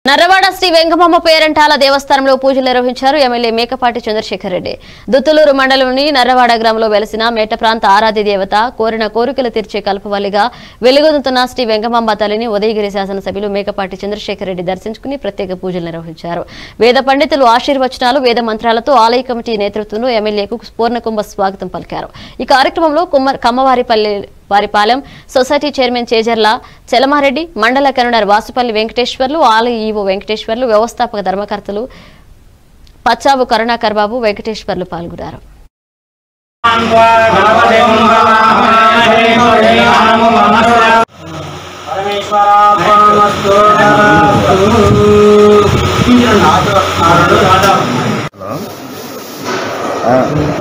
నర్రవాడ శ్రీ వెంగమమ్మ పేరంటాల దేవస్థానంలో పూజలు నిర్వహించారు ఎమ్మెల్యే మేకపాటి చంద్రశేఖర్ రెడ్డి దుత్తులూరు మండలంలోని నర్రవాడ గ్రామంలో వెలసిన మేట ప్రాంత ఆరాధ్య దేవత కోరిన కోరికలు తీర్చే కల్పవల్లిగా వెలుగొందుతున్న శ్రీ వెంగమాంబ తల్లిని ఉదయగిరి శాసనసభ్యులు మేకపాటి చంద్రశేఖర్ రెడ్డి దర్శించుకుని ప్రత్యేక పూజలు నిర్వహించారు వేద పండితులు ఆశీర్వచనాలు వేద మంత్రాలతో ఆలయ కమిటీ నేతృత్వంలో ఎమ్మెల్యేకు పూర్ణకుంభ స్వాగతం పలికారు ఈ కార్యక్రమంలో కుమ్మర్ కమ్మవారిపల్లి వారిపాలెం సొసైటీ చైర్మన్ చేజర్ల చలమారెడ్డి మండల కన్వీనర్ వాసుపల్లి వెంకటేశ్వర్లు ఆలయ ఈవో వెంకటేశ్వర్లు వ్యవస్థాపక ధర్మకర్తలు పచ్చావు కరుణాకర్ బాబు వెంకటేశ్వర్లు పాల్గొన్నారు హలో